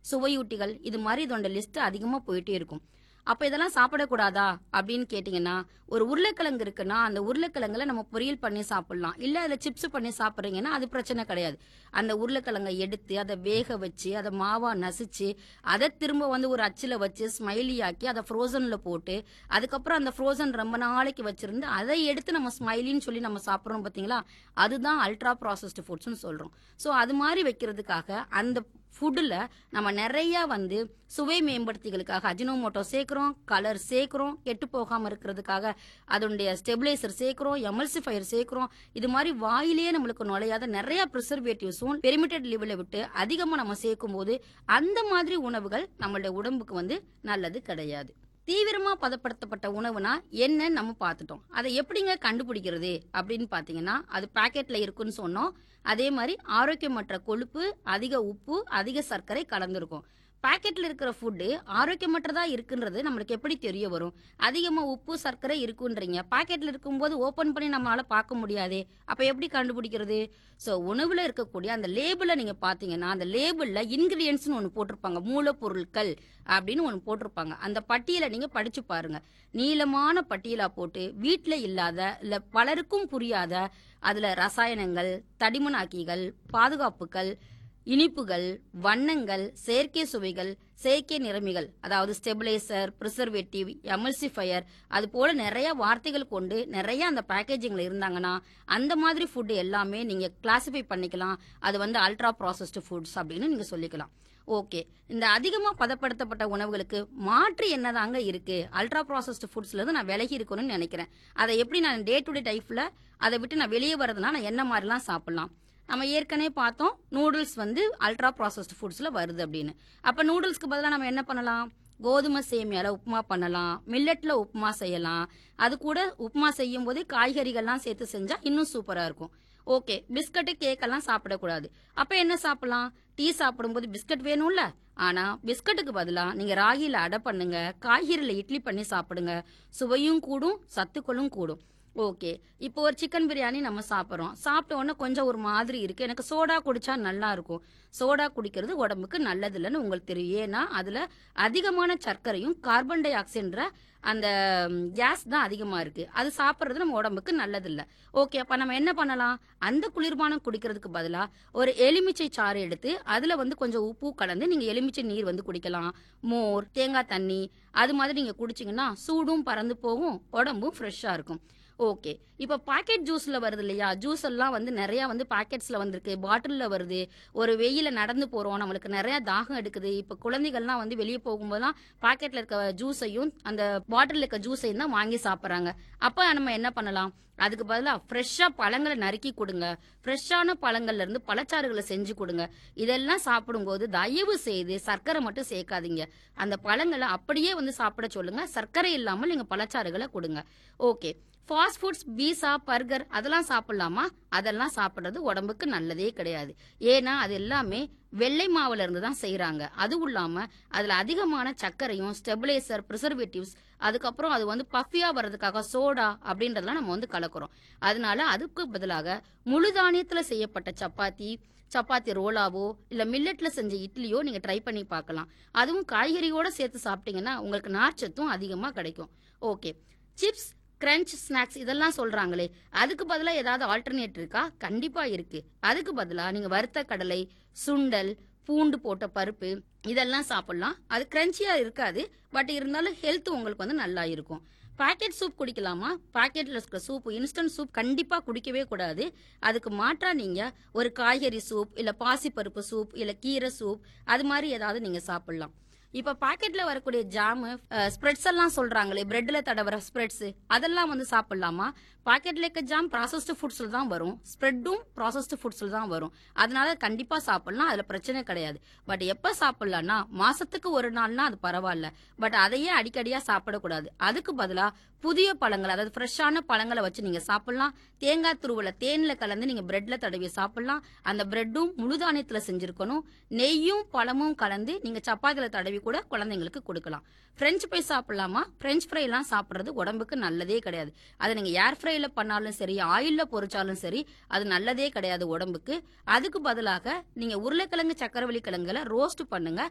சுவையூட்டிகள் இது மாதிரி இதோட லிஸ்ட் அதிகமா போயிட்டே இருக்கும் அப்ப இதெல்லாம் சாப்பிடக்கூடாதா அப்படின்னு கேட்டீங்கன்னா ஒரு உருளைக்கிழங்கு இருக்குன்னா அந்த உருளைக்கிழங்குல நம்ம பொரியல் பண்ணி சாப்பிடலாம் இல்ல அதுல சிப்ஸ் பண்ணி சாப்பிடுறீங்கன்னா அது பிரச்சனை கிடையாது அந்த உருளைக்கிழங்கை எடுத்து அதை வேக வச்சு அதை மாவா நசிச்சு அதை திரும்ப வந்து ஒரு அச்சில் வச்சு ஸ்மைலி ஆக்கி அதை ஃப்ரோசன்ல போட்டு அதுக்கப்புறம் அந்த ஃப்ரோசன் ரொம்ப நாளைக்கு வச்சிருந்து அதை எடுத்து நம்ம ஸ்மைலின்னு சொல்லி நம்ம சாப்பிட்றோம் பார்த்தீங்களா அதுதான் அல்ட்ரா ப்ராசஸ்டு ஃபுட்ஸ்னு சொல்றோம் ஸோ அது மாதிரி வைக்கிறதுக்காக அந்த ஃபுட்டில் நம்ம நிறைய வந்து சுவை மேம்படுத்திகளுக்காக அஜினோமோட்டோ சேர்க்குறோம் கலர் சேர்க்குறோம் கெட்டு போகாமல் இருக்கிறதுக்காக அதனுடைய ஸ்டெபிளைசர் சேர்க்குறோம் எமல்சிஃபயர் சேர்க்குறோம் இது மாதிரி வாயிலேயே நம்மளுக்கு நுழையாத நிறைய ப்ரிசர்வேட்டிவ்ஸும் பெரிமிட்டட் லெவலில் விட்டு அதிகமாக நம்ம சேர்க்கும் போது அந்த மாதிரி உணவுகள் நம்மளுடைய உடம்புக்கு வந்து நல்லது கிடையாது தீவிரமா பதப்படுத்தப்பட்ட உணவுனா என்ன நம்ம பார்த்துட்டோம் அதை எப்படிங்க கண்டுபிடிக்கிறது அப்படின்னு பார்த்தீங்கன்னா அது பாக்கெட்ல இருக்குன்னு சொன்னோம் அதே மாதிரி ஆரோக்கியமற்ற கொழுப்பு அதிக உப்பு அதிக சர்க்கரை கலந்துருக்கும் பாக்கெட்ல இருக்கிற ஃபுட்டு ஆரோக்கியமற்றதா இருக்குன்றது நம்மளுக்கு எப்படி தெரிய வரும் அதிகமா உப்பு சர்க்கரை இருக்குன்றீங்க பாக்கெட்ல இருக்கும்போது ஓபன் பண்ணி நம்மளால பார்க்க முடியாதே அப்ப எப்படி கண்டுபிடிக்கிறது ஸோ உணவுல இருக்கக்கூடிய அந்த லேபிளை நீங்க பாத்தீங்கன்னா அந்த லேபிள்ல இன்கிரியன்ஸ்னு ஒன்று போட்டிருப்பாங்க மூலப்பொருட்கள் அப்படின்னு ஒன்று போட்டிருப்பாங்க அந்த பட்டியலை நீங்க படிச்சு பாருங்க நீளமான பட்டியலா போட்டு வீட்டில் இல்லாத இல்ல பலருக்கும் புரியாத அதுல ரசாயனங்கள் தடிமனாக்கிகள் பாதுகாப்புகள் இனிப்புகள் வண்ணங்கள் செயற்கை சுவைகள் செயற்கை நிறமிகள் அதாவது ஸ்டெபிளைசர் ப்ரிசர்வேட்டிவ் எமல்சிஃபயர் அது போல நிறைய வார்த்தைகள் கொண்டு நிறைய அந்த பேக்கேஜிங்ல இருந்தாங்கன்னா அந்த மாதிரி ஃபுட் எல்லாமே நீங்க கிளாசிஃபை பண்ணிக்கலாம் அது வந்து அல்ட்ரா ப்ராசஸ்டு ஃபுட்ஸ் அப்படின்னு நீங்க சொல்லிக்கலாம் ஓகே இந்த அதிகமா பதப்படுத்தப்பட்ட உணவுகளுக்கு மாற்று என்னதாங்க இருக்கு அல்ட்ரா ப்ராசஸ்டு ஃபுட்ஸ்ல இருந்து நான் விலகி இருக்கணும்னு நினைக்கிறேன் அதை எப்படி நான் டே டு டே லைஃப்ல அதை விட்டு நான் வெளியே வரதுனா நான் என்ன மாதிரிலாம் சாப்பிடலாம் நம்ம ஏற்கனவே பார்த்தோம் நூடுல்ஸ் வந்து அல்ட்ரா ப்ராசஸ்டு ஃபுட்ஸ்ல வருது அப்படின்னு அப்ப நூடுல்ஸ்க்கு பதிலாக நம்ம என்ன பண்ணலாம் கோதுமை சேமியால உப்புமா பண்ணலாம் மில்லட்ல உப்புமா செய்யலாம் அது கூட உப்புமா செய்யும் போது காய்கறிகள்லாம் சேர்த்து செஞ்சா இன்னும் சூப்பரா இருக்கும் ஓகே பிஸ்கட்டு கேக் எல்லாம் சாப்பிடக்கூடாது அப்ப என்ன சாப்பிடலாம் டீ சாப்பிடும்போது பிஸ்கட் வேணும்ல ஆனா பிஸ்கட்டுக்கு பதிலா நீங்க ராகில அடை பண்ணுங்க காய்கறில இட்லி பண்ணி சாப்பிடுங்க சுவையும் கூடும் சத்துக்களும் கூடும் ஓகே இப்போ ஒரு சிக்கன் பிரியாணி நம்ம சாப்பிட்றோம் சாப்பிட்ட உடனே கொஞ்சம் ஒரு மாதிரி இருக்கு எனக்கு சோடா குடிச்சா நல்லா இருக்கும் சோடா குடிக்கிறது உடம்புக்கு நல்லது இல்லைன்னு உங்களுக்கு தெரியும் ஏன்னா அதுல அதிகமான சர்க்கரையும் கார்பன் டை ஆக்சைடுன்ற அந்த கேஸ் தான் அதிகமா இருக்கு அது சாப்பிட்றது நம்ம உடம்புக்கு நல்லது இல்ல ஓகே அப்ப நம்ம என்ன பண்ணலாம் அந்த குளிர்பானம் குடிக்கிறதுக்கு பதிலா ஒரு எலுமிச்சை சாறு எடுத்து அதுல வந்து கொஞ்சம் உப்பு கலந்து நீங்க எலுமிச்சை நீர் வந்து குடிக்கலாம் மோர் தேங்காய் தண்ணி அது மாதிரி நீங்க குடிச்சீங்கன்னா சூடும் பறந்து போகும் உடம்பும் ஃப்ரெஷ்ஷா இருக்கும் ஓகே இப்போ பாக்கெட் ஜூஸ்ல வருது இல்லையா ஜூஸ் எல்லாம் வந்து நிறைய வந்து பாக்கெட்ஸ்ல வந்திருக்கு பாட்டில்ல வருது ஒரு வெயில நடந்து போறோம் நம்மளுக்கு நிறைய தாகம் எடுக்குது இப்போ குழந்தைகள்லாம் வந்து வெளியே போகும்போதெல்லாம் பாக்கெட்ல இருக்க ஜூஸையும் அந்த பாட்டில் இருக்க ஜூஸையும் தான் வாங்கி சாப்பிட்றாங்க அப்ப நம்ம என்ன பண்ணலாம் அதுக்கு பதிலாக ஃப்ரெஷ்ஷாக பழங்களை நறுக்கி கொடுங்க ஃப்ரெஷ்ஷான பழங்கள்ல இருந்து பழச்சாறுகளை செஞ்சு கொடுங்க இதெல்லாம் சாப்பிடும்போது தயவு செய்து சர்க்கரை மட்டும் சேர்க்காதீங்க அந்த பழங்களை அப்படியே வந்து சாப்பிட சொல்லுங்க சர்க்கரை இல்லாமல் நீங்க பழச்சாறுகளை கொடுங்க okay fast foods pizza burger அதெல்லாம் சாப்பிடலாமா அதெல்லாம் சாப்பிட்றது உடம்புக்கு நல்லதே கிடையாது ஏன்னா அது எல்லாமே வெள்ளை மாவுல இருந்து தான் செய்யறாங்க அதுவும் இல்லாம அதுல அதிகமான சர்க்கரையும் ஸ்டெபிளைசர் ப்ரிசர்வேட்டிவ்ஸ் அதுக்கப்புறம் அது வந்து பஃபியா வர்றதுக்காக சோடா அப்படின்றதெல்லாம் நம்ம வந்து கலக்குறோம் அதனால அதுக்கு பதிலாக முழு தானியத்துல செய்யப்பட்ட சப்பாத்தி சப்பாத்தி ரோலாவோ இல்ல மில்லட்ல செஞ்ச இட்லியோ நீங்க ட்ரை பண்ணி பார்க்கலாம் அதுவும் காய்கறியோட சேர்த்து சாப்பிட்டீங்கன்னா உங்களுக்கு நார்ச்சத்தும் அதிகமா கிடைக்கும் ஓகே சிப்ஸ் கிரன்ச் ஸ்நாக்ஸ் இதெல்லாம் சொல்றாங்களே அதுக்கு பதிலாக ஏதாவது ஆல்டர்னேட் இருக்கா கண்டிப்பா இருக்கு அதுக்கு பதிலாக நீங்க வறுத்த கடலை சுண்டல் பூண்டு போட்ட பருப்பு இதெல்லாம் சாப்பிடலாம் அது கிரன்ச்சியா இருக்காது பட் இருந்தாலும் ஹெல்த் உங்களுக்கு வந்து நல்லா இருக்கும் பாக்கெட் சூப் குடிக்கலாமா பாக்கெட்ல இருக்கிற சூப் இன்ஸ்டன்ட் சூப் கண்டிப்பா குடிக்கவே கூடாது அதுக்கு மாற்றா நீங்க ஒரு காய்கறி சூப் இல்ல பாசிப்பருப்பு சூப் இல்ல கீரை சூப் அது மாதிரி ஏதாவது நீங்க சாப்பிடலாம் இப்ப பாக்கெட்ல வரக்கூடிய ஜாமு ஸ்ப்ரெட்ஸ் எல்லாம் சொல்றாங்களே பிரெட்ல தடவர ஸ்ப்ரெட்ஸ் அதெல்லாம் வந்து சாப்பிடலாமா பாக்கெட்ல இருக்க ஜாம் ப்ராசஸ்டு ஃபுட்ஸ்ல தான் வரும் ஸ்ப்ரெட்டும் ப்ராசஸ்டு ஃபுட்ஸ்ல தான் வரும் அதனால கண்டிப்பா சாப்பிடலாம் அதுல பிரச்சனை கிடையாது பட் எப்ப சாப்பிடலாம்னா மாசத்துக்கு ஒரு நாள்னா அது பரவாயில்ல பட் அதையே அடிக்கடியா சாப்பிடக்கூடாது அதுக்கு பதிலா புதிய பழங்கள் அதாவது ஃப்ரெஷ்ஷான பழங்களை வச்சு நீங்க சாப்பிடலாம் தேங்காய் துருவல தேன்ல கலந்து நீங்க பிரெட்ல தடவி சாப்பிடலாம் அந்த பிரெட்டும் முழுதானியத்துல செஞ்சிருக்கணும் நெய்யும் பழமும் கலந்து நீங்க சப்பாத்தில தடவி கூட குழந்தைங்களுக்கு கொடுக்கலாம் பிரெஞ்சு ஃப்ரை சாப்பிடலாமா பிரெஞ்சு ஃப்ரை எல்லாம் சாப்பிடுறது உடம்புக்கு நல்லதே கிடையாது அதை நீங்க ஏர் ஃப்ரைல பண்ணாலும் சரி ஆயில்ல பொரிச்சாலும் சரி அது நல்லதே கிடையாது உடம்புக்கு அதுக்கு பதிலாக நீங்க உருளைக்கிழங்கு சக்கரவள்ளி கிழங்குல ரோஸ்ட் பண்ணுங்க